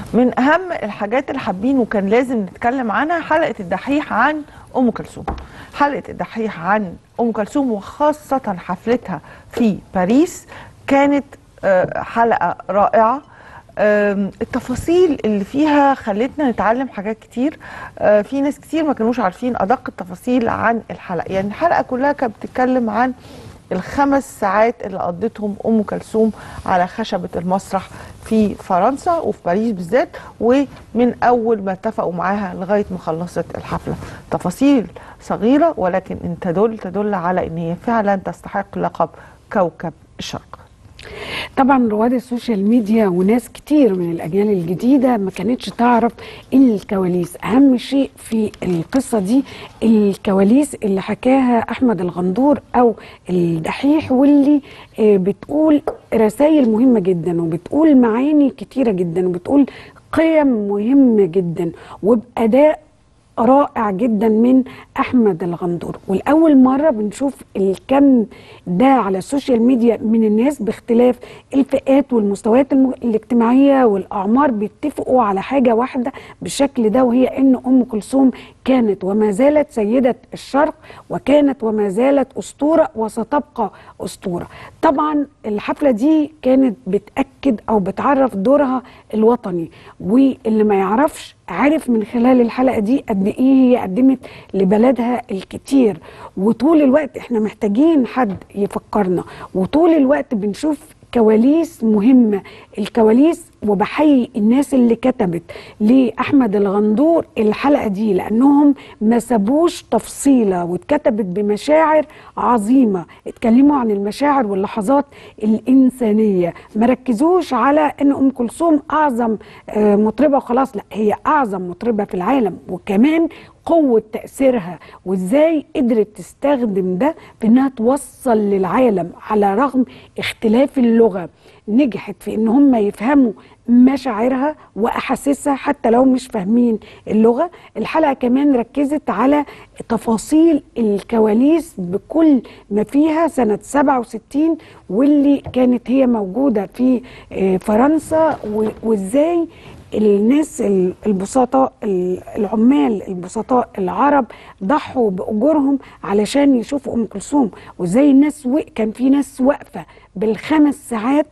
من اهم الحاجات اللي حابين وكان لازم نتكلم عنها حلقه الدحيح عن ام كلثوم حلقه الدحيح عن ام كلثوم وخاصه حفلتها في باريس كانت آه، حلقه رائعه آم، التفاصيل اللي فيها خلتنا نتعلم حاجات كتير آه، في ناس كتير ما كانوش عارفين ادق التفاصيل عن الحلقه يعني الحلقه كلها كانت بتتكلم عن الخمس ساعات اللي قضتهم ام كلثوم على خشبه المسرح في فرنسا وفي باريس بالذات ومن اول ما اتفقوا معاها لغايه ما خلصت الحفله تفاصيل صغيره ولكن ان تدل تدل على ان هي فعلا تستحق لقب كوكب الشرق طبعا رواد السوشيال ميديا وناس كتير من الاجيال الجديده ما كانتش تعرف ايه الكواليس اهم شيء في القصه دي الكواليس اللي حكاها احمد الغندور او الدحيح واللي آه، بتقول رسائل مهمه جدا وبتقول معاني كتيره جدا وبتقول قيم مهمه جدا وباداء رائع جدا من احمد الغندور والاول مره بنشوف الكم ده على السوشيال ميديا من الناس باختلاف الفئات والمستويات الم- الاجتماعيه والاعمار بيتفقوا على حاجه واحده بالشكل ده وهي ان ام كلثوم كانت وما زالت سيده الشرق وكانت وما زالت اسطوره وستبقى اسطوره طبعا الحفله دي كانت بتاكد او بتعرف دورها الوطني واللي ما يعرفش عارف من خلال الحلقه دي قد ايه هي قدمت لبلدها الكتير وطول الوقت احنا محتاجين حد يفكرنا وطول الوقت بنشوف كواليس مهمه الكواليس وبحيي الناس اللي كتبت لاحمد الغندور الحلقه دي لانهم ما سابوش تفصيله واتكتبت بمشاعر عظيمه اتكلموا عن المشاعر واللحظات الانسانيه ما ركزوش على ان ام كلثوم اعظم آه، مطربه وخلاص لا هي اعظم مطربه في العالم وكمان قوة تأثيرها وازاي قدرت تستخدم ده في انها توصل للعالم على رغم اختلاف اللغة نجحت في ان هم يفهموا مشاعرها واحاسيسها حتى لو مش فاهمين اللغة الحلقة كمان ركزت على تفاصيل الكواليس بكل ما فيها سنة 67 واللي كانت هي موجودة في آه، فرنسا و- وازاي الناس ال- البسطاء ال- العمال البسطاء العرب ضحوا باجورهم علشان يشوفوا ام كلثوم وازاي الناس و... كان في ناس واقفه بالخمس ساعات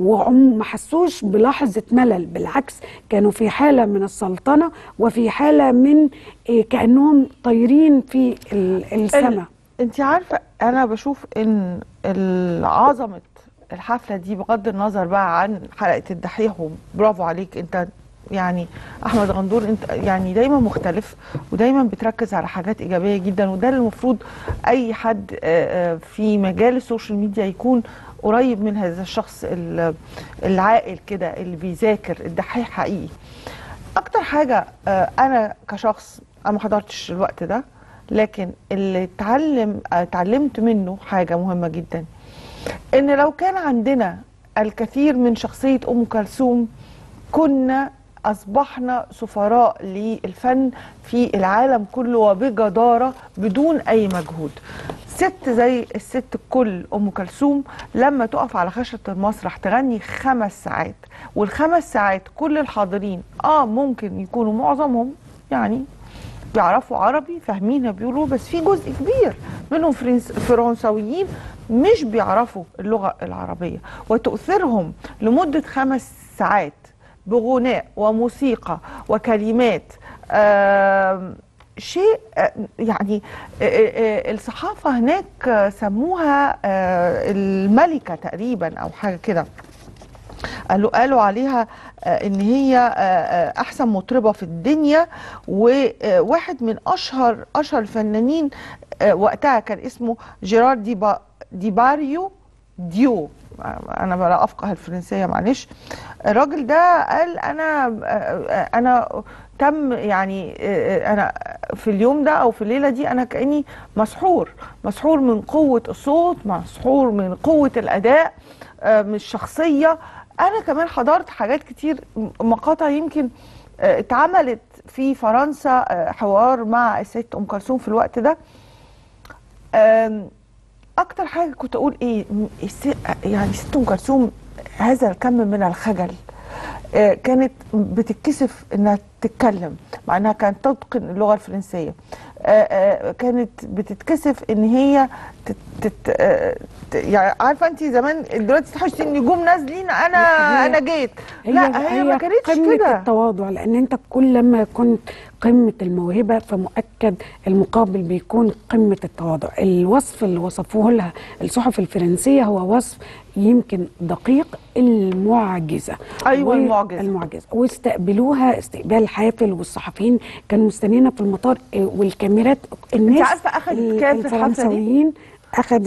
وما حسوش بلحظه ملل بالعكس كانوا في حاله من السلطنه وفي حاله من إيه كانهم طايرين في السماء انت عارفه انا بشوف ان ال- عظمه الحفله دي بغض النظر بقى عن حلقه الدحيح وبرافو عليك انت يعني احمد غندور انت يعني دايما مختلف ودايما بتركز على حاجات ايجابيه جدا وده اللي المفروض اي حد آه، آه، في مجال السوشيال ميديا يكون قريب من هذا الشخص ال- العاقل كده اللي بيذاكر الدحيح حقيقي اكتر حاجه آه، انا كشخص انا ما حضرتش الوقت ده لكن اللي اتعلم اتعلمت منه حاجه مهمه جدا ان لو كان عندنا الكثير من شخصيه ام كلثوم كنا اصبحنا سفراء للفن في العالم كله وبجداره بدون اي مجهود ست زي الست الكل ام كلثوم لما تقف على خشبه المسرح تغني خمس ساعات والخمس ساعات كل الحاضرين اه ممكن يكونوا معظمهم يعني بيعرفوا عربي فاهمينها بيقولوا بس في جزء كبير منهم فرنس فرنساويين مش بيعرفوا اللغة العربية وتؤثرهم لمدة خمس ساعات بغناء وموسيقى وكلمات آم، شيء آه، يعني آه، آه، الصحافة هناك آه، سموها آه، الملكة تقريبا أو حاجة كده قالوا قالوا عليها آه، ان هي آه، آه، احسن مطربه في الدنيا وواحد من اشهر اشهر الفنانين آه، وقتها كان اسمه جيرار دي با دي باريو ديو انا لا افقه الفرنسيه معلش الراجل ده قال انا آه، آه، انا تم يعني آه، انا في اليوم ده او في الليله دي انا كاني مسحور مسحور من قوه الصوت مسحور من قوه الاداء آه، من الشخصيه انا كمان حضرت حاجات كتير م- مقاطع يمكن آه، اتعملت في فرنسا آه، حوار مع الست ام كلثوم في الوقت ده آم، اكتر حاجه كنت اقول ايه م- الس- يعني ست ام كلثوم هذا الكم من الخجل آه، كانت بتتكسف انها تتكلم مع انها كانت تتقن اللغه الفرنسيه آه، آه، كانت بتتكسف ان هي تت تت آه، ت- يعني عارفه انت زمان دلوقتي تحسي النجوم نازلين انا هي- انا جيت لا هي, ما كانتش قمة كده التواضع لان انت كل ما كنت قمة الموهبة فمؤكد المقابل بيكون قمة التواضع الوصف اللي وصفوه لها الصحف الفرنسية هو وصف يمكن دقيق المعجزة أيوة، و- المعجزة. المعجزة واستقبلوها استقبال حافل والصحفيين كانوا مستنيين في المطار آه، والكاميرات الناس عارفة أخدت ال- كام في الحفلة دي؟ الفرنساويين اخدت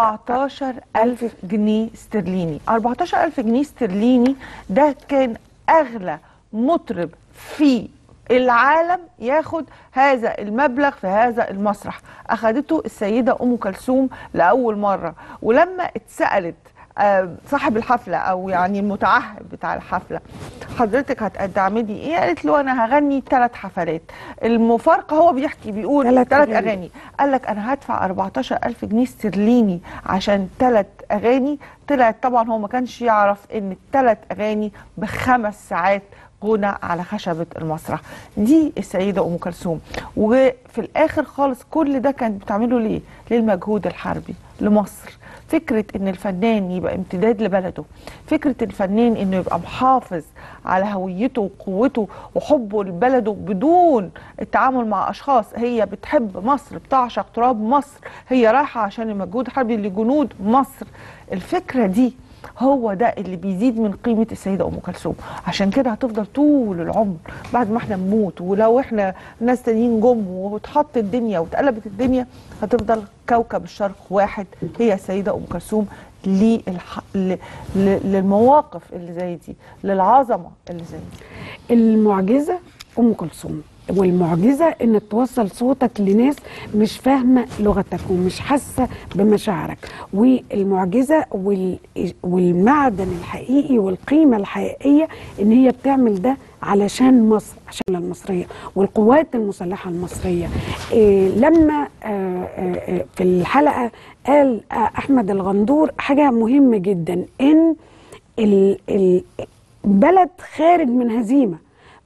14000 جنيه استرليني 14000 جنيه استرليني ده كان اغلى مطرب في العالم ياخد هذا المبلغ في هذا المسرح اخدته السيده ام كلثوم لاول مره ولما اتسالت آه، صاحب الحفله او يعني المتعهد بتاع الحفله حضرتك هتعملي ايه قالت له انا هغني ثلاث حفلات المفارقه هو بيحكي بيقول تلات ثلاث أغاني. اغاني قال لك انا هدفع 14000 جنيه استرليني عشان ثلاث اغاني طلعت طبعا هو ما كانش يعرف ان الثلاث اغاني بخمس ساعات غنى على خشبة المسرح دي السيدة أم كلثوم وفي الآخر خالص كل ده كانت بتعمله ليه؟ للمجهود الحربي لمصر فكرة ان الفنان يبقى امتداد لبلده فكرة الفنان انه يبقى محافظ على هويته وقوته وحبه لبلده بدون التعامل مع اشخاص هي بتحب مصر بتعشق تراب مصر هي رايحة عشان المجهود الحربي لجنود مصر الفكرة دي هو ده اللي بيزيد من قيمة السيدة أم كلثوم عشان كده هتفضل طول العمر بعد ما احنا نموت ولو احنا ناس تانيين جم واتحط الدنيا واتقلبت الدنيا هتفضل كوكب الشرق واحد هي السيدة أم كلثوم للح... ل... ل... للمواقف اللي زي دي للعظمة اللي زي دي المعجزه ام كلثوم والمعجزه انك توصل صوتك لناس مش فاهمه لغتك ومش حاسه بمشاعرك والمعجزه وال... والمعدن الحقيقي والقيمه الحقيقيه ان هي بتعمل ده علشان مصر عشان المصريه والقوات المسلحه المصريه إيه لما آه آه آه، في الحلقه قال آه احمد الغندور حاجه مهمه جدا ان ال- ال- بلد خارج من هزيمه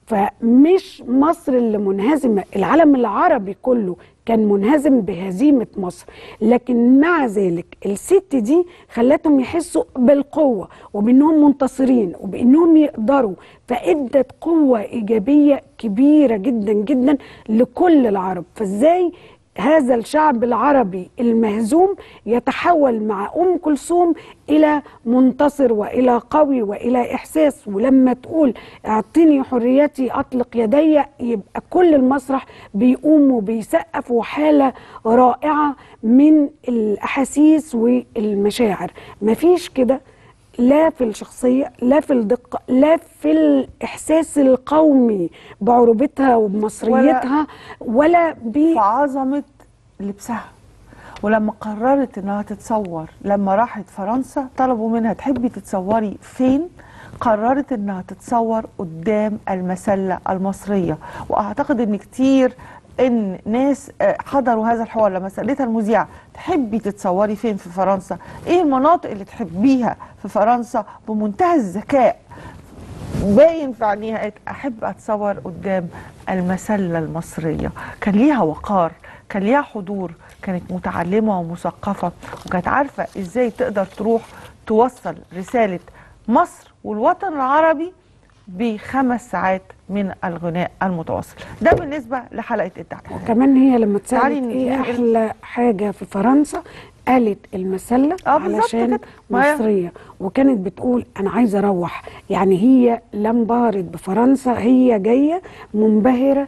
فمش مصر اللي منهزمه العالم العربي كله كان منهزم بهزيمه مصر لكن مع ذلك الست دي خلتهم يحسوا بالقوه وبانهم منتصرين وبانهم يقدروا فادت قوه ايجابيه كبيره جدا جدا لكل العرب فازاي هذا الشعب العربي المهزوم يتحول مع ام كلثوم الى منتصر والى قوي والى احساس ولما تقول اعطيني حريتي اطلق يدي يبقى كل المسرح بيقوم وبيسقف وحاله رائعه من الاحاسيس والمشاعر مفيش كده لا في الشخصية لا في الدقة لا في الإحساس القومي بعروبتها وبمصريتها ولا, ب في عظمة لبسها ولما قررت انها تتصور لما راحت فرنسا طلبوا منها تحبي تتصوري فين قررت انها تتصور قدام المسلة المصرية واعتقد ان كتير ان ناس آه، حضروا هذا الحوار لما سالتها المذيعه تحبي تتصوري فين في فرنسا ايه المناطق اللي تحبيها في فرنسا بمنتهى الذكاء باين في عينيها قالت احب اتصور قدام المسله المصريه كان ليها وقار كان ليها حضور كانت متعلمه ومثقفه وكانت عارفه ازاي تقدر تروح توصل رساله مصر والوطن العربي بخمس ساعات من الغناء المتواصل ده بالنسبه لحلقه الدعم وكمان هي لما تعالي اتسالت ايه ننقل- احلى حاجه في فرنسا قالت المسله آه بالظبط علشان كده. ما هي- مصريه وكانت بتقول انا عايزه اروح يعني هي لا انبهرت بفرنسا هي جايه منبهره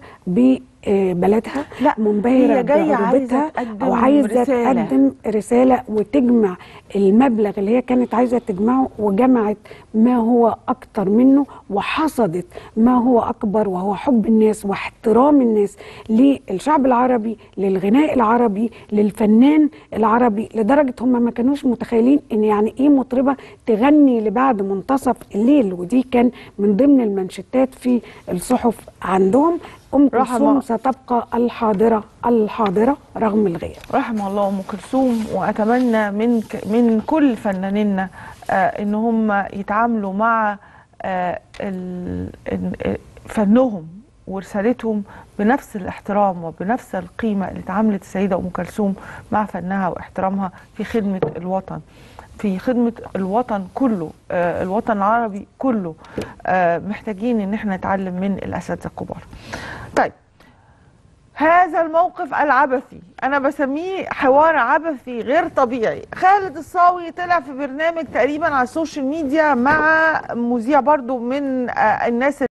ببلدها لا، منبهره هي جاية عايزة بعروبتها تقدم او عايزه رسالة. تقدم رساله وتجمع المبلغ اللي هي كانت عايزه تجمعه وجمعت ما هو اكتر منه وحصدت ما هو اكبر وهو حب الناس واحترام الناس للشعب العربي للغناء العربي للفنان العربي لدرجه هم ما كانوش متخيلين ان يعني ايه مطربه تغني لبعد منتصف الليل ودي كان من ضمن المنشطات في الصحف عندهم ام رحمة- كلثوم ستبقى الحاضره الحاضره رغم الغياب رحم الله ام كلثوم واتمنى من ك- من كل فنانينا آه ان هم يتعاملوا مع آه، ال- ال- فنهم ورسالتهم بنفس الاحترام وبنفس القيمة اللي اتعاملت السيدة أم كلثوم مع فنها واحترامها في خدمة الوطن في خدمة الوطن كله آه، الوطن العربي كله آه، محتاجين ان احنا نتعلم من الأساتذة الكبار طيب هذا الموقف العبثي انا بسميه حوار عبثي غير طبيعي خالد الصاوي طلع في برنامج تقريبا على السوشيال ميديا مع مذيع برضو من آه، الناس